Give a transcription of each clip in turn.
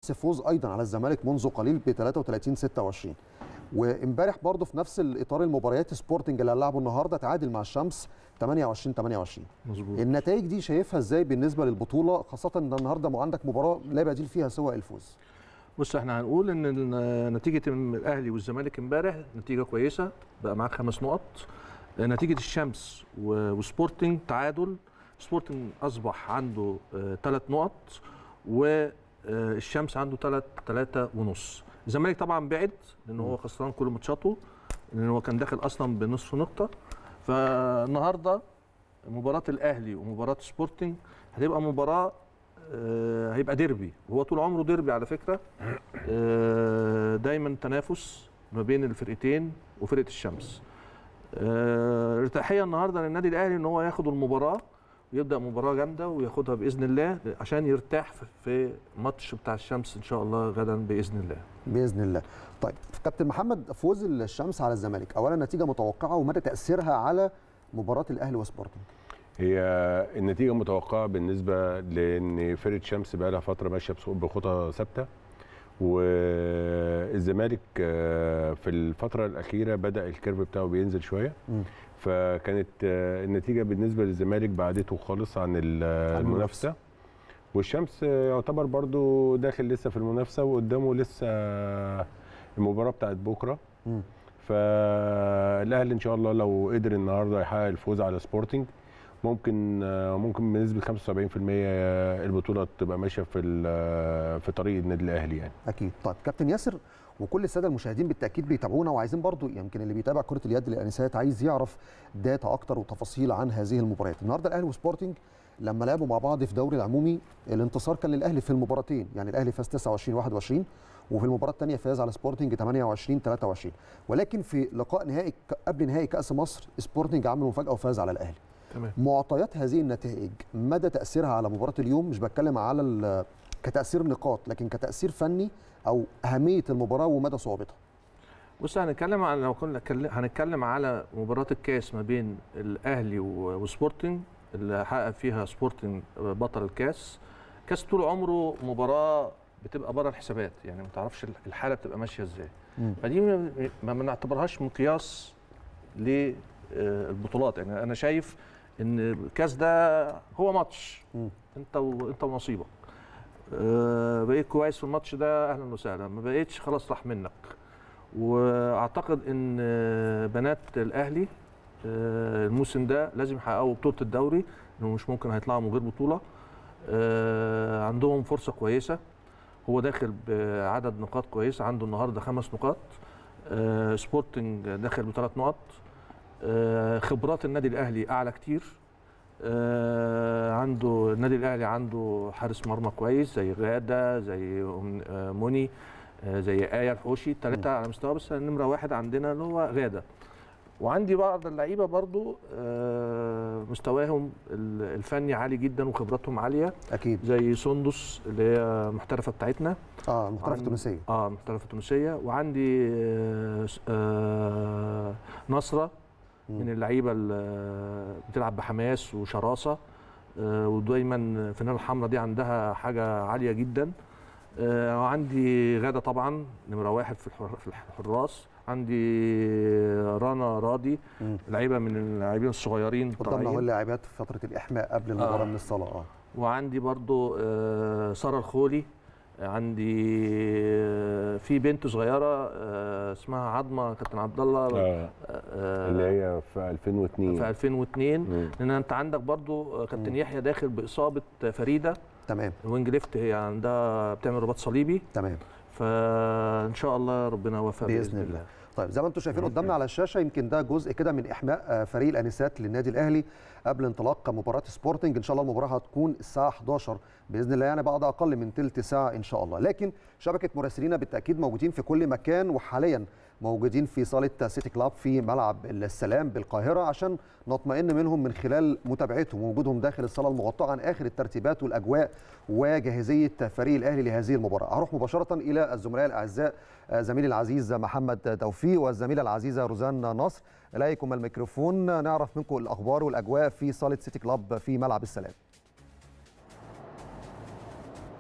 فوز ايضا على الزمالك منذ قليل ب 33 26 وامبارح برضه في نفس الاطار المباريات سبورتنج اللي هنلعبه النهارده تعادل مع الشمس 28 28 مظبوط النتائج دي شايفها ازاي بالنسبه للبطوله خاصه ان النهارده عندك مباراه لا بديل فيها سوى الفوز بص احنا هنقول ان ال- نتيجه الاهلي والزمالك امبارح نتيجه كويسه بقى معاك خمس نقط نتيجه الشمس و- وسبورتنج تعادل سبورتنج اصبح عنده ثلاث نقط والشمس عنده ثلاث ثلاثة ونص الزمالك طبعا بعد لان هو خسران كل ماتشاته لان هو كان داخل اصلا بنصف نقطه فالنهارده مباراه الاهلي ومباراه سبورتنج هتبقى مباراه آه، هيبقى ديربي وهو طول عمره ديربي على فكره آه، دايما تنافس ما بين الفرقتين وفرقه الشمس آه، ارتاحيه النهارده للنادي الاهلي ان هو ياخد المباراه ويبدا مباراه جامده وياخدها باذن الله عشان يرتاح في- في ماتش بتاع الشمس ان شاء الله غدا باذن الله باذن الله طيب كابتن محمد فوز الشمس على الزمالك اولا نتيجه متوقعه ومدى تاثيرها على مباراه الاهلي وسبورتنج هي النتيجه متوقعه بالنسبه لان فرقه شمس بقى لها فتره ماشيه بص- بخطى ثابته والزمالك آه، في الفتره الاخيره بدا الكيرف بتاعه بينزل شويه مم. فكانت آه، النتيجه بالنسبه للزمالك بعدته خالص عن ال- المنافسه والشمس آه، يعتبر برضو داخل لسه في المنافسه وقدامه لسه المباراه بتاعت بكره مم. فالاهلي ان شاء الله لو قدر النهارده يحقق الفوز على سبورتنج ممكن آه، ممكن بنسبه 75% البطوله تبقى ماشيه في ال- في طريق النادي الاهلي يعني اكيد طيب كابتن ياسر وكل الساده المشاهدين بالتاكيد بيتابعونا وعايزين برضو يمكن اللي بيتابع كره اليد للانسات عايز يعرف داتا اكتر وتفاصيل عن هذه المباريات النهارده الاهلي وسبورتنج لما لعبوا مع بعض في دوري العمومي الانتصار كان للاهلي في المباراتين يعني الاهلي فاز 29 21 وفي المباراه الثانيه فاز على سبورتنج 28 23 ولكن في لقاء نهائي قبل نهائي كاس مصر سبورتنج عمل مفاجاه وفاز على الاهلي تمام معطيات هذه النتائج مدى تاثيرها على مباراه اليوم مش بتكلم على ال- كتاثير نقاط لكن كتاثير فني او اهميه المباراه ومدى صعوبتها بص هنتكلم عن لو كنا كل- هنتكلم على مباراة الكاس ما بين الأهلي و- وسبورتنج اللي حقق فيها سبورتنج بطل الكاس كاس طول عمره مباراة بتبقى بره الحسابات يعني ما تعرفش الحالة بتبقى ماشية ازاي مم. فدي ما- ما ما نعتبرهاش مقياس للبطولات يعني أنا شايف إن الكاس ده هو ماتش مم. أنت وأنت ونصيبك آه، بقيت كويس في الماتش ده أهلا وسهلا ما بقيتش خلاص راح منك واعتقد ان بنات الاهلي آه، الموسم ده لازم يحققوا بطوله الدوري انه مش ممكن هيطلعوا من غير بطوله آه، عندهم فرصه كويسه هو داخل بعدد نقاط كويس عنده النهارده خمس نقاط آه، سبورتنج داخل بثلاث نقط آه، خبرات النادي الاهلي اعلى كتير آه، عنده النادي الاهلي عنده حارس مرمى كويس زي غاده زي أم- آه، مني آه، زي آية الحوشي الثلاثة على مستوى بس نمرة واحد عندنا اللي هو غادة وعندي بعض اللعيبة برضو آه، مستواهم ال- الفني عالي جدا وخبراتهم عالية اكيد زي سندس اللي هي محترفة بتاعتنا اه المحترفه عن- التونسيه اه محترفة تونسية وعندي آه، س- آه، نصرة مم. من اللعيبة اللي بتلعب بحماس وشراسة آه، ودايما الفنانة الحمراء دي عندها حاجة عالية جدا آه، وعندي غادة طبعا نمرة واحد في الحر- في الحراس عندي رنا راضي مم. لعيبة من اللاعبين الصغيرين قدامنا هو الطالعين. اللاعبات في فتره الاحماء قبل المباراه آه. من الصلاه اه وعندي برضو آه، سارة الخولي عندي آه، في بنت صغيرة آه، اسمها عظمة كابتن عبد الله آه، آه، اللي هي في 2002 في 2002 مم. لان انت عندك برضو كابتن يحيى داخل باصابه فريده تمام الوينج ليفت هي عندها بتعمل رباط صليبي تمام فان شاء الله ربنا يوفقها باذن الله طيب زي ما انتم شايفين قدامنا على الشاشه يمكن ده جزء كده من احماء آه، فريق الانسات للنادي الاهلي قبل انطلاق مباراه سبورتنج ان شاء الله المباراه هتكون الساعه 11 باذن الله يعني بعد اقل من ثلث ساعه ان شاء الله لكن شبكه مراسلينا بالتاكيد موجودين في كل مكان وحاليا موجودين في صاله سيتي كلاب في ملعب السلام بالقاهره عشان نطمئن منهم من خلال متابعتهم ووجودهم داخل الصاله المغطاه عن اخر الترتيبات والاجواء وجاهزيه فريق الاهلي لهذه المباراه هروح مباشره الى الزملاء الاعزاء آه، زميلي العزيز محمد توفيق والزميله العزيزه روزان نصر اليكم الميكروفون نعرف منكم الاخبار والاجواء في صاله سيتي كلاب في ملعب السلام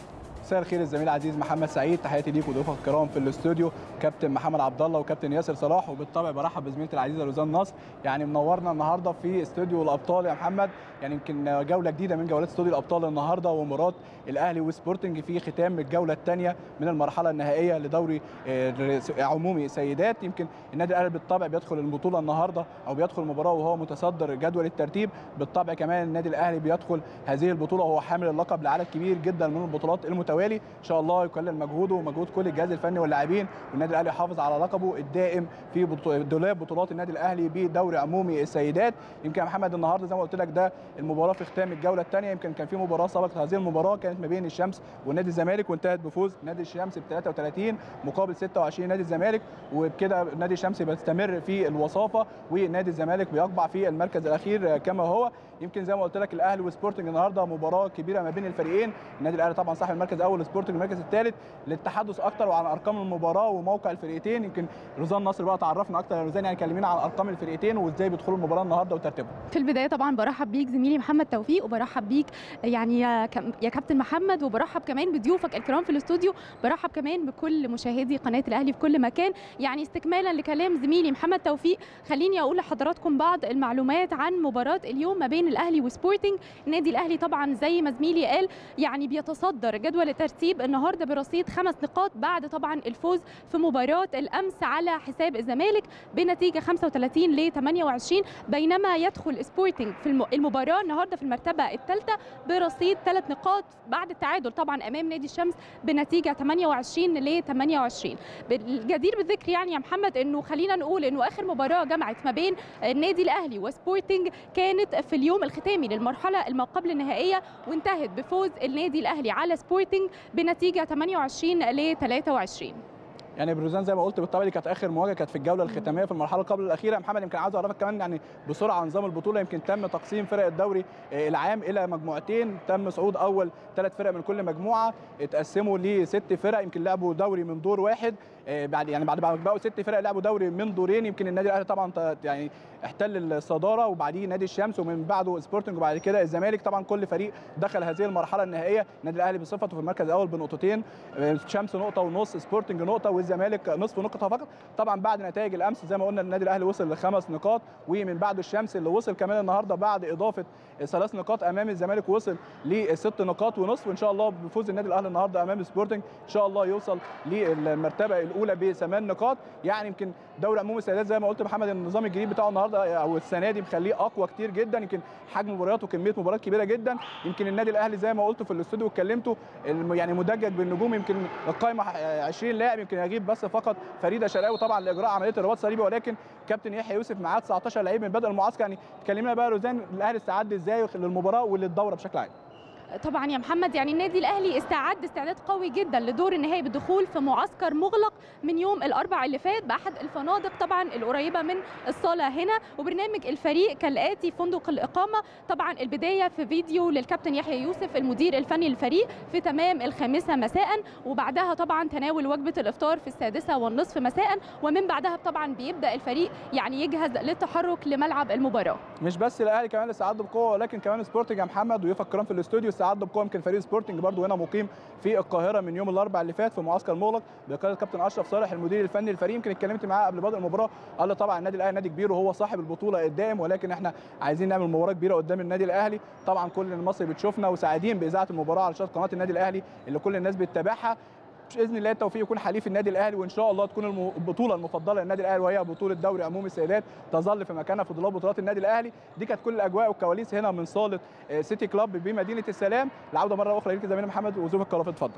مساء الخير الزميل العزيز محمد سعيد تحياتي ليك وضيوفك الكرام في الاستوديو كابتن محمد عبد الله وكابتن ياسر صلاح وبالطبع برحب بزميلتي العزيزه روزان نصر يعني منورنا النهارده في استوديو الابطال يا محمد يعني يمكن جوله جديده من جولات استوديو الابطال النهارده ومباراه الاهلي وسبورتنج في ختام الجوله الثانيه من المرحله النهائيه لدوري آه، عمومي سيدات يمكن النادي الاهلي بالطبع بيدخل البطوله النهارده او بيدخل المباراه وهو متصدر جدول الترتيب بالطبع كمان النادي الاهلي بيدخل هذه البطوله وهو حامل اللقب لعدد كبير جدا من البطولات المتوالي ان شاء الله يكلل مجهوده ومجهود كل الجهاز الفني واللاعبين والنادي الاهلي يحافظ على لقبه الدائم في بطو- دولاب بطولات النادي الاهلي بدوري عمومي السيدات يمكن يا محمد النهارده زي ما قلت لك ده المباراه في ختام الجوله الثانيه يمكن كان في مباراه سبقت هذه المباراه كانت ما بين الشمس والنادي الزمالك وانتهت بفوز نادي الشمس ب 33 مقابل 26 نادي الزمالك وبكده نادي الشمس بيستمر في الوصافه ونادي الزمالك بيقبع في المركز الاخير كما هو يمكن زي ما قلت لك الاهلي وسبورتنج النهارده مباراه كبيره ما بين الفريقين النادي الاهلي طبعا صاحب المركز الاول سبورتنج المركز الثالث للتحدث اكتر وعن ارقام المباراه وموقع الفرقتين يمكن روزان نصر بقى تعرفنا اكتر يا روزان يعني كلمينا عن ارقام الفرقتين وازاي بيدخلوا المباراه النهارده وترتيبهم في البدايه طبعا برحب بيك زميلي محمد توفيق وبرحب بيك يعني يا كم- يا كابتن محمد وبرحب كمان بضيوفك الكرام في الاستوديو برحب كمان بكل مشاهدي قناه الاهلي في كل مكان يعني استكمالا لكلام زميلي محمد توفيق خليني اقول لحضراتكم بعض المعلومات عن مباراه اليوم ما بين الاهلي وسبورتنج النادي الاهلي طبعا زي ما زميلي قال يعني بيتصدر جدول الترتيب النهارده برصيد خمس نقاط بعد طبعا الفوز في مباراه الامس على حساب الزمالك بنتيجه 35 ل 28 بينما يدخل سبورتنج في الم- المباراه النهارده في المرتبه الثالثه برصيد ثلاث نقاط بعد التعادل طبعا امام نادي الشمس بنتيجه 28 ل 28 بالجدير بالذكر يعني يا محمد انه خلينا نقول انه اخر مباراه جمعت ما بين النادي الاهلي وسبورتنج كانت في اليوم الختامي للمرحله ما قبل النهائيه وانتهت بفوز النادي الاهلي على سبورتنج بنتيجه 28 ل 23 يعني بروزان زي ما قلت بالطبع دي كانت اخر مواجهه كانت في الجوله الختاميه في المرحله قبل الاخيره يا محمد يمكن عاوز اعرفك كمان يعني بسرعه عن نظام البطوله يمكن تم تقسيم فرق الدوري آه، العام الى مجموعتين تم صعود اول ثلاث فرق من كل مجموعه اتقسموا لست فرق يمكن لعبوا دوري من دور واحد آه، بعد يعني بعد ما بقوا ست فرق لعبوا دوري من دورين يمكن النادي الاهلي طبعا ت- يعني احتل الصداره وبعديه نادي الشمس ومن بعده سبورتنج وبعد كده الزمالك طبعا كل فريق دخل هذه المرحله النهائيه النادي الاهلي بصفته في المركز الاول بنقطتين آه، الشمس نقطه ونص سبورتنج نقطه والزمالك نصف نقطه فقط طبعا بعد نتائج الامس زي ما قلنا النادي الاهلي وصل لخمس نقاط ومن بعده الشمس اللي وصل كمان النهارده بعد اضافه ثلاث نقاط امام الزمالك وصل لست نقاط ونصف وان شاء الله بفوز النادي الاهلي النهارده امام سبورتنج ان شاء الله يوصل للمرتبه الاولى بثمان نقاط يعني يمكن دوري عموم السيدات زي ما قلت محمد النظام الجديد بتاعه النهارده او السنه دي مخليه اقوى كتير جدا يمكن حجم مباريات وكميه مباريات كبيره جدا يمكن النادي الاهلي زي ما قلت في الاستوديو واتكلمته الم- يعني مدجج بالنجوم يمكن القائمه 20 لاعب يمكن يجيب بس فقط فريده شرقاوي طبعا لاجراء عمليه الرباط الصليبي ولكن كابتن يحيى يوسف معاه 19 لعيب من بدء المعسكر يعني اتكلمنا بقى روزان الاهلي استعد ازاي للمباراه وللدوره بشكل عام طبعا يا محمد يعني النادي الاهلي استعد استعداد قوي جدا لدور النهائي بالدخول في معسكر مغلق من يوم الاربع اللي فات باحد الفنادق طبعا القريبه من الصاله هنا وبرنامج الفريق كالاتي فندق الاقامه طبعا البدايه في فيديو للكابتن يحيى يوسف المدير الفني للفريق في تمام الخامسه مساء وبعدها طبعا تناول وجبه الافطار في السادسه والنصف مساء ومن بعدها طبعا بيبدا الفريق يعني يجهز للتحرك لملعب المباراه مش بس الاهلي كمان استعد بقوه ولكن كمان سبورتنج يا محمد ويوفق الكرام في الاستوديو استعد بقوه يمكن فريق سبورتنج برضو هنا مقيم في القاهره من يوم الاربعاء اللي فات في معسكر مغلق بقياده كابتن اشرف صالح المدير الفني للفريق يمكن اتكلمت معاه قبل بدء المباراه قال لي طبعا النادي الاهلي نادي كبير وهو صاحب البطوله الدائم ولكن احنا عايزين نعمل مباراه كبيره قدام النادي الاهلي طبعا كل المصري بتشوفنا وسعيدين باذاعه المباراه على شاشه قناه النادي الاهلي اللي كل الناس بتتابعها باذن الله التوفيق يكون حليف النادي الاهلي وان شاء الله تكون الم- البطوله المفضله للنادي الاهلي وهي بطوله دوري عمومي السيدات تظل في مكانها في ضلال بطولات النادي الاهلي دي كانت كل الاجواء والكواليس هنا من صاله آه، سيتي كلاب بمدينه السلام العوده مره اخرى ليك زميلي محمد وزوف الكرافه اتفضل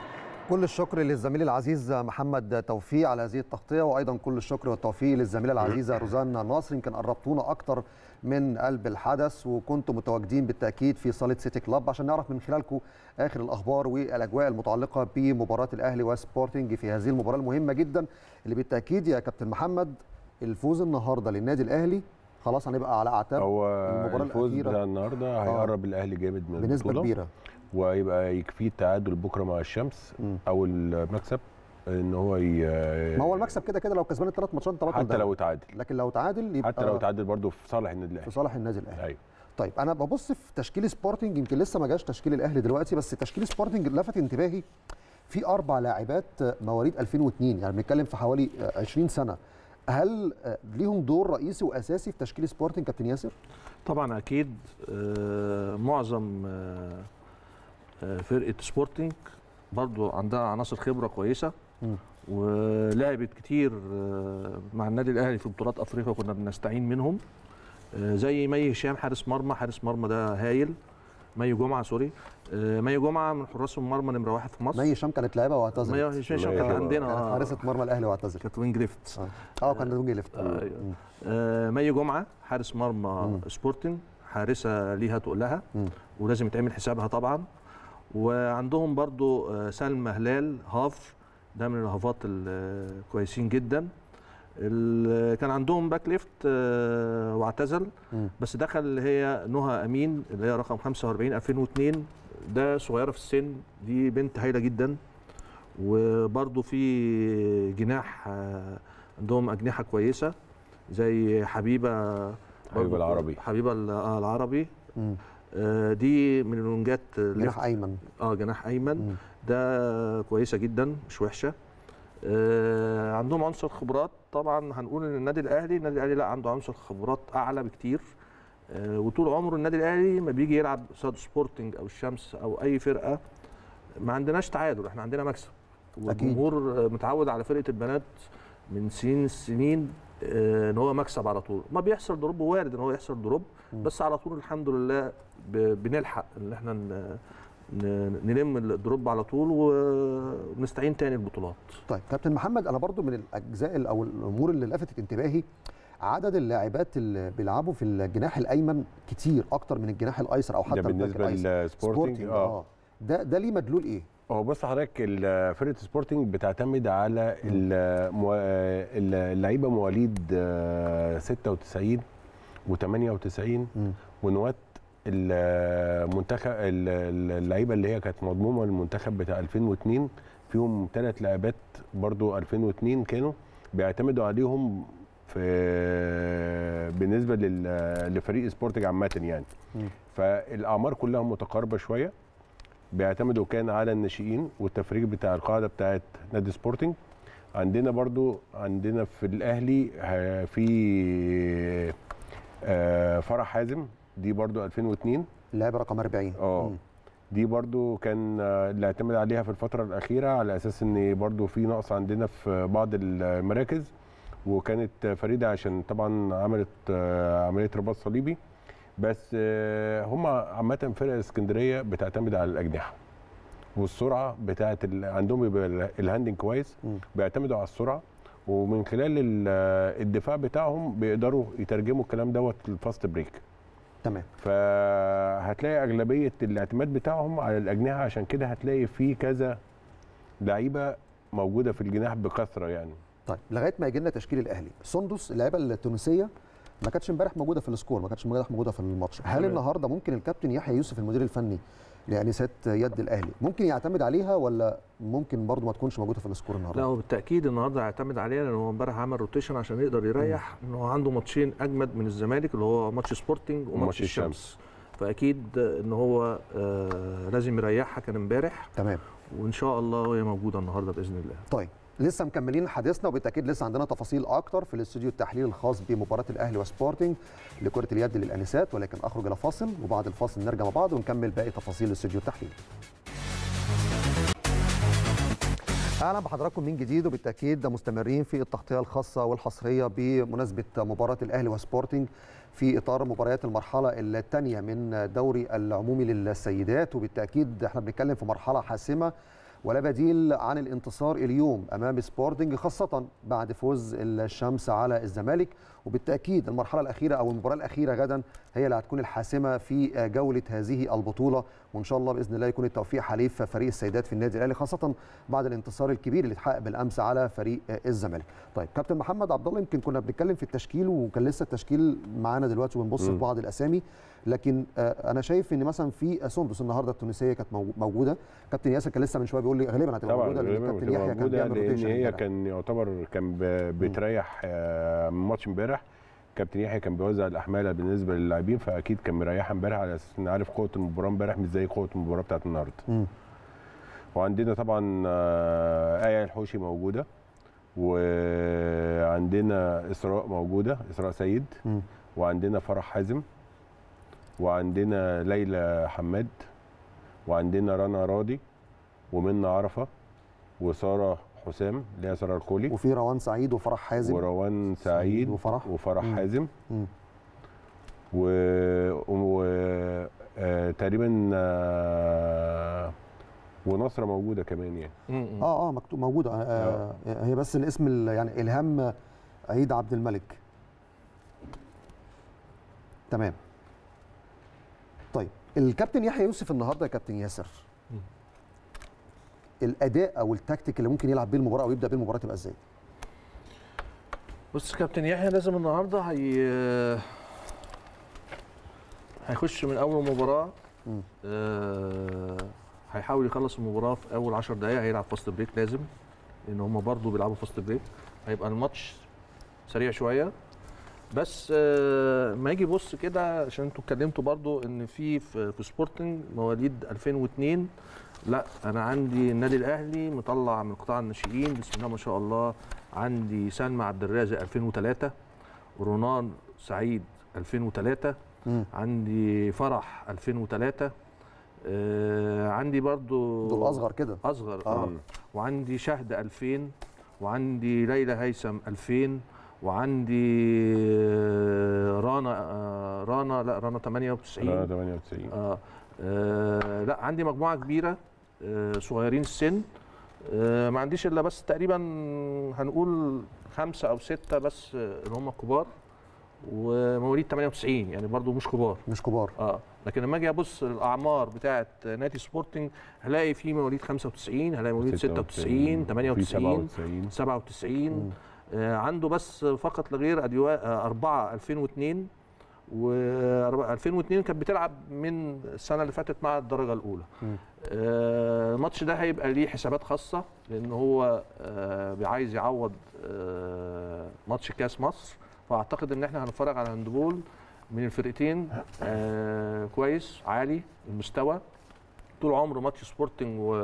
كل الشكر للزميل العزيز محمد توفيق على هذه التغطيه وايضا كل الشكر والتوفيق للزميله العزيزه روزان ناصر يمكن قربتونا اكتر من قلب الحدث وكنتم متواجدين بالتاكيد في صاله سيتي كلاب عشان نعرف من خلالكم اخر الاخبار والاجواء المتعلقه بمباراه الاهلي وسبورتنج في هذه المباراه المهمه جدا اللي بالتاكيد يا كابتن محمد الفوز النهارده للنادي الاهلي خلاص هنبقى على اعتاب هو المباراة الفوز الأخيرة. بتاع النهارده هيقرب الاهلي جامد من بنسبه البطوله كبيره ويبقى يكفيه التعادل بكره مع الشمس مم. او المكسب ان هو ي... ما هو المكسب كده كده لو كسبان الثلاث ماتشات انت بطل حتى دوري. لو تعادل لكن لو تعادل يبقى حتى لو تعادل برضه في صالح النادي في الاهلي صالح النادي الاهلي ايوه طيب انا ببص في تشكيل سبورتنج يمكن لسه ما جاش تشكيل الاهلي دلوقتي بس تشكيل سبورتنج لفت انتباهي في اربع لاعبات مواليد 2002 يعني بنتكلم في حوالي 20 سنه هل ليهم دور رئيسي واساسي في تشكيل سبورتنج كابتن ياسر؟ طبعا اكيد آه، معظم آه، آه، فرقه سبورتنج برضو عندها عناصر خبره كويسه مم. ولعبت كتير آه، مع النادي الاهلي في بطولات افريقيا كنا بنستعين منهم آه، زي مي هشام حارس مرمى حارس مرمى ده هايل مي جمعه سوري آه، مي جمعه من حراس المرمى نمره واحد في مصر مي هشام كانت لاعبه واعتزلت مي هشام كانت مي- عندنا كانت آه، حارسه مرمى الاهلي واعتزلت كانت وينج ليفت اه اه كان وينج ليفت آه، أيوة. مم. آه، مي جمعه حارس مرمى مم. سبورتنج حارسه ليها تقلها مم. ولازم يتعمل حسابها طبعا وعندهم برضو آه، سلمى هلال هاف ده من الهافات الكويسين جدا ال- كان عندهم باك ليفت آه، واعتزل مم. بس دخل اللي هي نهى امين اللي هي رقم 45 2002 ده صغيره في السن دي بنت هايله جدا وبرضو في جناح آه، عندهم اجنحه كويسه زي حبيبه حبيبة برضو- العربي. حبيبه ال- آه، العربي مم. آه، دي من الونجات جناح ايمن اه جناح ايمن مم. ده كويسه جدا مش وحشه آه عندهم عنصر خبرات طبعا هنقول ان النادي الاهلي النادي الاهلي لا عنده عنصر خبرات اعلى بكتير آه وطول عمره النادي الاهلي ما بيجي يلعب قصاد سبورتنج او الشمس او اي فرقه ما عندناش تعادل احنا عندنا مكسب والجمهور آه، متعود على فرقه البنات من سنين السنين آه، ان هو مكسب على طول ما بيحصل دروب وارد ان هو يحصل دروب مم. بس على طول الحمد لله ب- بنلحق ان احنا ن- ن- نلم الدروب على طول ونستعين تاني البطولات طيب كابتن محمد انا برضو من الاجزاء ال- او الامور اللي لفتت انتباهي عدد اللاعبات اللي بيلعبوا في الجناح الايمن كتير اكتر من الجناح الايسر او حتى ده الباك بالنسبه الأيسر. للسبورتنج اه ده ده ليه مدلول ايه؟ هو بص حضرتك ال- فرقه سبورتنج بتعتمد على المو- ال- اللعيبه مواليد آه، 96 و98 مم. ونوات المنتخب ال- اللعيبه اللي هي كانت مضمومه للمنتخب بتاع 2002 فيهم ثلاث لاعبات برضو 2002 كانوا بيعتمدوا عليهم في بالنسبه لل- لفريق سبورتنج عامه يعني مم. فالاعمار كلها متقاربه شويه بيعتمدوا كان على الناشئين والتفريج بتاع القاعده بتاعت نادي سبورتنج عندنا برضو عندنا في الاهلي ه- في آه، فرح حازم دي برضو 2002 اللاعب رقم 40 اه مم. دي برضو كان آه، اللي اعتمد عليها في الفترة الأخيرة على أساس إن برضو في نقص عندنا في بعض المراكز وكانت فريدة عشان طبعا عملت آه، عملية رباط صليبي بس آه، هم عامة فرق اسكندرية بتعتمد على الأجنحة والسرعة بتاعت ال- عندهم بيبقى ال- الهاندنج كويس مم. بيعتمدوا على السرعة ومن خلال ال- الدفاع بتاعهم بيقدروا يترجموا الكلام دوت الفاست بريك تمام فهتلاقي اغلبيه الاعتماد بتاعهم على الاجنحه عشان كده هتلاقي في كذا لعيبه موجوده في الجناح بكثره يعني طيب لغايه ما يجي لنا تشكيل الاهلي سندس اللاعبه التونسيه ما كانتش امبارح موجوده في السكور ما كانتش امبارح موجوده في الماتش هل تمام. النهارده ممكن الكابتن يحيى يوسف المدير الفني لانسات يد الاهلي ممكن يعتمد عليها ولا ممكن برضه ما تكونش موجوده في السكور لا النهارده هو بالتاكيد النهارده هيعتمد عليها لان هو امبارح عمل روتيشن عشان يقدر يريح ان هو عنده ماتشين اجمد من الزمالك اللي هو ماتش سبورتنج وماتش وماتش الشمس الشمس. فاكيد ان هو آه لازم يريحها كان امبارح تمام وان شاء الله هي موجوده النهارده باذن الله طيب لسه مكملين حديثنا وبالتاكيد لسه عندنا تفاصيل اكتر في الاستوديو التحليل الخاص بمباراه الاهلي وسبورتنج لكره اليد للانسات ولكن اخرج الى فاصل وبعد الفاصل نرجع مع بعض ونكمل باقي تفاصيل الاستوديو التحليل اهلا بحضراتكم من جديد وبالتاكيد مستمرين في التغطيه الخاصه والحصريه بمناسبه مباراه الاهلي وسبورتنج في اطار مباريات المرحله الثانيه من دوري العمومي للسيدات وبالتاكيد احنا بنتكلم في مرحله حاسمه ولا بديل عن الانتصار اليوم امام سبورتنج خاصه بعد فوز الشمس على الزمالك وبالتاكيد المرحله الاخيره او المباراه الاخيره غدا هي اللي هتكون الحاسمه في جوله هذه البطوله وان شاء الله باذن الله يكون التوفيق حليف فريق السيدات في النادي الاهلي خاصه بعد الانتصار الكبير اللي اتحقق بالامس على فريق الزمالك. طيب كابتن محمد عبد الله يمكن كنا بنتكلم في التشكيل وكان لسه التشكيل معانا دلوقتي وبنبص في مم. بعض الاسامي لكن آه، انا شايف ان مثلا في سندس النهارده التونسيه كانت موجو- موجوده كابتن ياسر كان لسه من شويه بيقول لي غالبا هتبقى طبعا موجوده لان غالباً كابتن بتبقى يحيى كان موجودة بيعمل لان روتيشن هي امبارح. كان يعتبر كان ب- بتريح آه، من ماتش امبارح كابتن يحيى كان بيوزع الاحمال بالنسبه للاعبين فاكيد كان مريحها امبارح على اساس ان عارف قوه المباراه امبارح مش زي قوه المباراه بتاعت النهارده مم. وعندنا طبعا آه، آية الحوشي موجودة وعندنا إسراء موجودة إسراء سيد مم. وعندنا فرح حازم وعندنا ليلى حماد وعندنا رنا راضي ومنى عرفة وسارة حسام اللي هي سارة الكولي وفي روان سعيد وفرح حازم وروان سعيد سعيد وفرح. وفرح مم. حازم مم. و, و... آه... تقريبا آه... ونصرة موجودة كمان يعني م- م. اه اه مكتوب موجوده آه آه هي بس الاسم ال- يعني الهام عيد عبد الملك تمام طيب الكابتن يحيى يوسف النهارده يا كابتن ياسر مم. الاداء او التكتيك اللي ممكن يلعب بيه المباراه او يبدا بيه المباراه تبقى ازاي بص كابتن يحيى لازم النهارده هي هيخش من اول مباراه مم. آه، هيحاول يخلص المباراه في اول 10 دقائق هيلعب فاست بريك لازم لان هم برضه بيلعبوا فاست بريك هيبقى الماتش سريع شويه بس آه، ما يجي يبص كده عشان انتوا اتكلمتوا برضو ان في في في سبورتنج مواليد 2002 لا انا عندي النادي الاهلي مطلع من قطاع الناشئين بسم الله ما شاء الله عندي سلمى عبد الرازق 2003 ورونان سعيد 2003 مم. عندي فرح 2003 آه عندي برضو دول اصغر كده اصغر آه. اه وعندي شهد 2000 وعندي ليلى هيثم 2000 وعندي آه، رانا آه، رانا لا رانا 98 انا 98 آه. آه لا عندي مجموعه كبيره آه صغيرين السن آه ما عنديش الا بس تقريبا هنقول خمسه او سته بس آه، اللي هم كبار ومواليد 98 يعني برضو مش كبار مش كبار اه لكن لما اجي ابص الاعمار بتاعه نادي سبورتنج هلاقي في مواليد 95 هلاقي مواليد 96 98 97 97 آه عنده بس فقط لغير ادواء آه 4 2002 و 2002 كانت بتلعب من السنه اللي فاتت مع الدرجه الاولى مم. آه، الماتش ده هيبقى ليه حسابات خاصه لان هو آه، عايز يعوض آه، ماتش كاس مصر فاعتقد ان احنا هنتفرج على هاندبول من الفرقتين آه، كويس عالي المستوى طول عمره ماتش سبورتنج و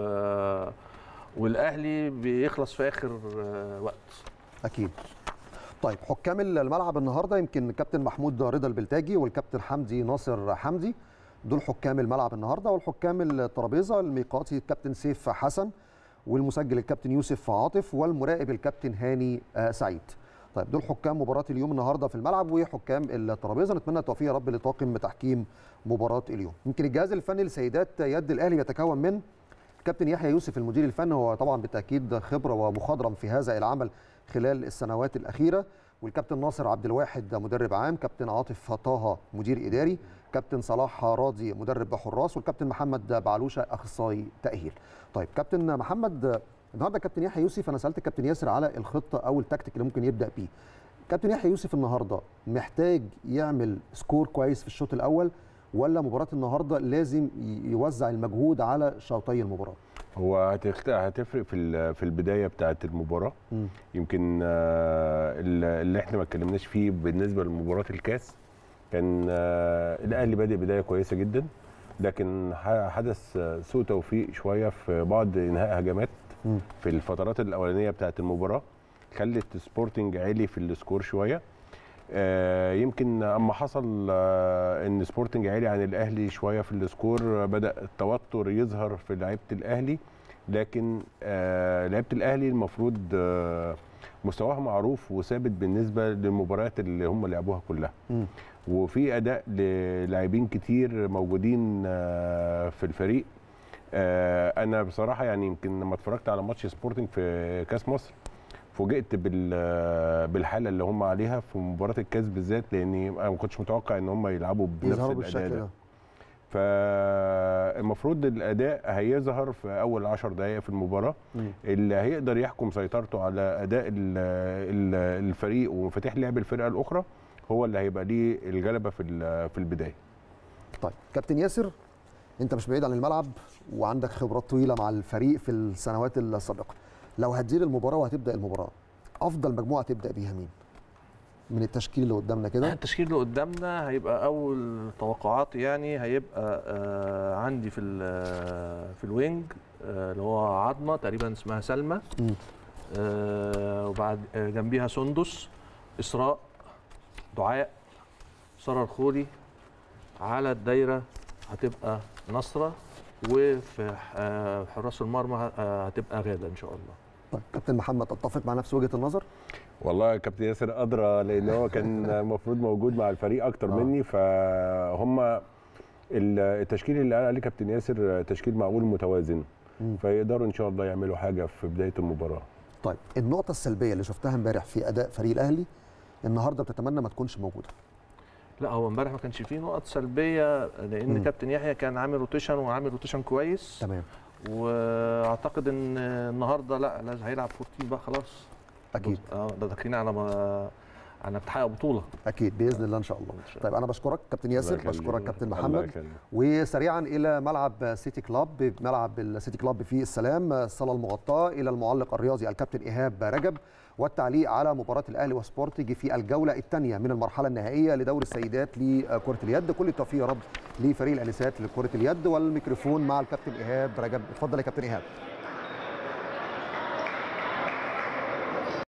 والاهلي بيخلص في اخر آه، وقت اكيد طيب حكام الملعب النهارده يمكن الكابتن محمود رضا البلتاجي والكابتن حمدي ناصر حمدي دول حكام الملعب النهارده والحكام الترابيزه الميقاتي الكابتن سيف حسن والمسجل الكابتن يوسف عاطف والمراقب الكابتن هاني آه، سعيد طيب دول حكام مباراه اليوم النهارده في الملعب وحكام الترابيزه نتمنى التوفيق يا رب لطاقم تحكيم مباراه اليوم يمكن الجهاز الفني لسيدات يد الاهلي يتكون من كابتن يحيى يوسف المدير الفني هو طبعا بالتاكيد خبره ومخضرم في هذا العمل خلال السنوات الاخيره والكابتن ناصر عبد الواحد مدرب عام كابتن عاطف طه مدير اداري كابتن صلاح راضي مدرب حراس والكابتن محمد بعلوشه اخصائي تاهيل طيب كابتن محمد النهارده كابتن يحيى يوسف انا سالت كابتن ياسر على الخطه او التكتيك اللي ممكن يبدا بيه كابتن يحيى يوسف النهارده محتاج يعمل سكور كويس في الشوط الاول ولا مباراه النهارده لازم ي- يوزع المجهود على شوطي المباراه هو هتخت- هتفرق في ال- في البدايه بتاعه المباراه مم. يمكن آه، ال- اللي احنا ما اتكلمناش فيه بالنسبه لمباراه الكاس كان آه، الاهلي بادئ بدايه كويسه جدا لكن ح- حدث آه، سوء توفيق شويه في بعض انهاء هجمات مم. في الفترات الاولانيه بتاعه المباراه خلت سبورتنج عالي في السكور شويه آه، يمكن اما حصل آه، ان سبورتنج عالي عن الاهلي شويه في السكور آه، بدا التوتر يظهر في لعيبه الاهلي لكن آه، لعيبه الاهلي المفروض آه، مستواها معروف وثابت بالنسبه للمباريات اللي هم لعبوها كلها مم. وفي اداء للاعبين كتير موجودين آه، في الفريق آه، انا بصراحه يعني يمكن لما اتفرجت على ماتش سبورتنج في كاس مصر فوجئت بال- بالحاله اللي هم عليها في مباراه الكاس بالذات لاني انا ما كنتش متوقع ان هم يلعبوا بنفس يظهروا الاداء بالشكل ده ده فالمفروض الاداء هيظهر في اول 10 دقائق في المباراه مم. اللي هيقدر يحكم سيطرته على اداء ال- ال- الفريق ومفاتيح لعب الفرقه الاخرى هو اللي هيبقى ليه الغلبه في ال- في البدايه طيب كابتن ياسر انت مش بعيد عن الملعب وعندك خبرات طويله مع الفريق في السنوات السابقه لو هتدير المباراه وهتبدا المباراه افضل مجموعه تبدا بيها مين من التشكيل اللي قدامنا كده التشكيل اللي قدامنا هيبقى اول توقعاتي يعني هيبقى آه عندي في ال- في الوينج آه اللي هو عظمه تقريبا اسمها سلمى مم. آه وبعد آه جنبيها سندس اسراء دعاء ساره الخولي على الدايره هتبقى نصره وفي آه، حراس المرمى آه، هتبقى غاده ان شاء الله طيب كابتن محمد تتفق مع نفس وجهه النظر والله يا كابتن ياسر ادرى لان هو كان المفروض موجود مع الفريق اكتر آه. مني فهم ال- التشكيل اللي قال عليه كابتن ياسر تشكيل معقول متوازن مم. فيقدروا ان شاء الله يعملوا حاجه في بدايه المباراه طيب النقطه السلبيه اللي شفتها امبارح في اداء فريق الاهلي النهارده بتتمنى ما تكونش موجوده لا هو امبارح ما كانش فيه نقط سلبيه لان مم. كابتن يحيى كان عامل روتيشن وعامل روتيشن كويس تمام واعتقد ان النهارده لا لازم هيلعب 14 بقى خلاص اكيد اه ده داخلين على ما على بتحقق بطوله اكيد باذن الله ان شاء الله إن شاء طيب انا بشكرك كابتن ياسر الله يخليك. بشكرك كابتن الله محمد يخليك. وسريعا الى ملعب سيتي كلاب ملعب السيتي كلاب في السلام الصاله المغطاه الى المعلق الرياضي الكابتن ايهاب رجب والتعليق على مباراه الاهلي وسبورتنج في الجوله الثانيه من المرحله النهائيه لدوري السيدات لكره اليد كل التوفيق يا رب لفريق الانسات لكره اليد والميكروفون مع الكابتن ايهاب رجب اتفضل يا كابتن ايهاب